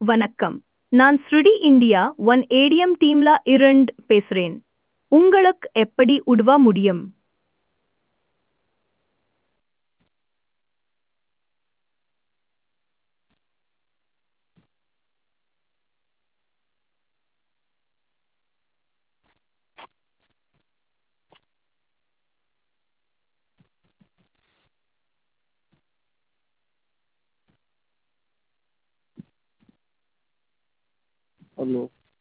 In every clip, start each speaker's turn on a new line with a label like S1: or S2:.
S1: வணக்கம் நான் ஸ்ருடி இந்தியா ஒன் ஏடிஎம் டீம்ல இருந்து பேசுறேன் உங்களுக்கு எப்படி உதவ முடியும்
S2: ஹலோ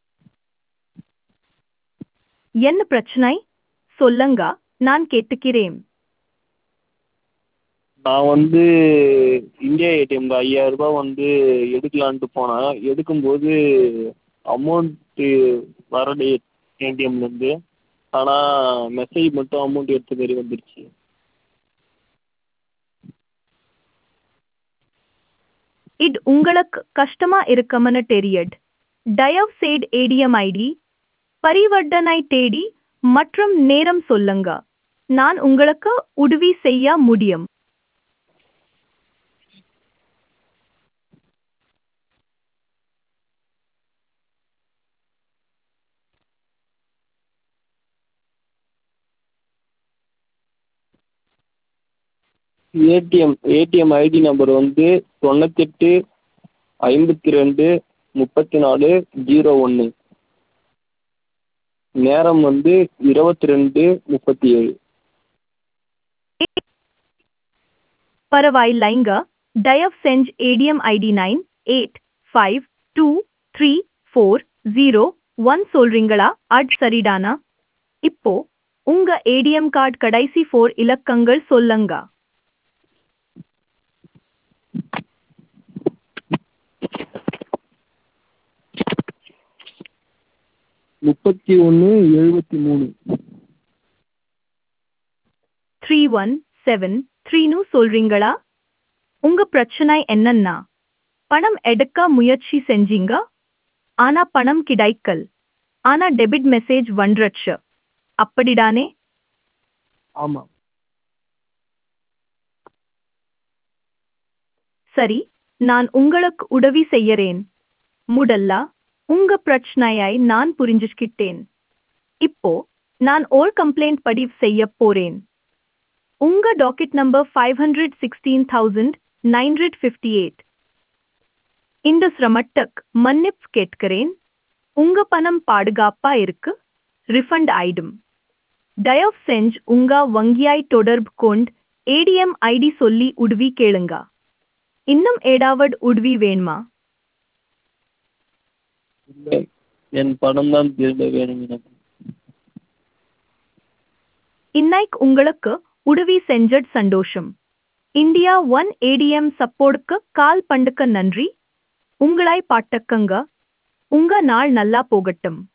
S1: என்ன பிரச்சனை சொல்லுங்க நான் கேட்டுக்கிறேன்
S2: நான் வந்து இந்தியா ஏடிஎம்ல ஐயாயிரம் ரூபாய் வந்து எடுக்கலான்ட்டு போனேன் எடுக்கும்போது அமௌண்ட்டு வரல ஏடிஎம்லேருந்து ஆனால் மெசேஜ் மட்டும் அமௌண்ட் எடுத்த மாதிரி வந்துருச்சு
S1: இது உங்களுக்கு கஷ்டமா இருக்கும்னு தெரியுது தயவு செய்து ஏடிஎம் ஐடி பரிவர்த்தனை தேதி மற்றும் நேரம் சொல்லுங்க நான் உங்களுக்கு உதவி செய்ய முடியும்
S2: ஏடிஎம் ஏடிஎம் ஐடி நம்பர் வந்து தொண்ணூத்தெட்டு ஐம்பத்தி ரெண்டு முப்பத்தி நாலு ஜீரோ ஒன்று நேரம் வந்து இருபத்தி ரெண்டு முப்பத்தி ஏழு
S1: பரவாயில்லைங்க தயவு செஞ்சு ATM ID nine eight five two three four zero one சொல்றீங்களா அது சரிதானா இப்போ உங்க ஏடிஎம் கார்டு கடைசி ஃபோர் இலக்கங்கள் சொல்லுங்க
S2: முப்பத்தி ஒன்று எழுபத்தி மூணு
S1: த்ரீ ஒன் செவன் த்ரீன்னு சொல்றீங்களா உங்க பிரச்சனை என்னன்னா பணம் எடுக்க முயற்சி செஞ்சீங்க ஆனா பணம் கிடைக்கல் ஆனா டெபிட் மெசேஜ் வந்துருச்சு அப்படிடானே
S2: ஆமாம்
S1: சரி நான் உங்களுக்கு உதவி செய்யறேன் முதல்ல உங்க பிரச்சனையை நான் புரிஞ்சுக்கிட்டேன் இப்போ நான் ஓர் கம்ப்ளைண்ட் பதிவு செய்ய போறேன் உங்க docket number five hundred sixteen thousand nine hundred fifty eight இந்த சிரமத்துக்கு மன்னிப்பு கேட்கிறேன் உங்க பணம் பாதுகாப்பா இருக்கு ரிஃபண்ட் ஆயிடும் தயவு செஞ்சு உங்க வங்கியாய் தொடர்பு கொண்டு ஏடிஎம் ஐடி சொல்லி உதவி கேளுங்க இன்னும் ஏடாவது உதவி வேணுமா
S2: இல்லை என் பணம் தான் திரும்ப வேணும் எனக்கு
S1: இன்னைக்கு உங்களுக்கு உதவி செஞ்சது சந்தோஷம் இந்தியா ஒன் ஏடிஎம் சப்போர்ட்க்கு கால் பண்ணுக்க நன்றி உங்களாய் பாட்டக்கங்க உங்க நாள் நல்லா போகட்டும்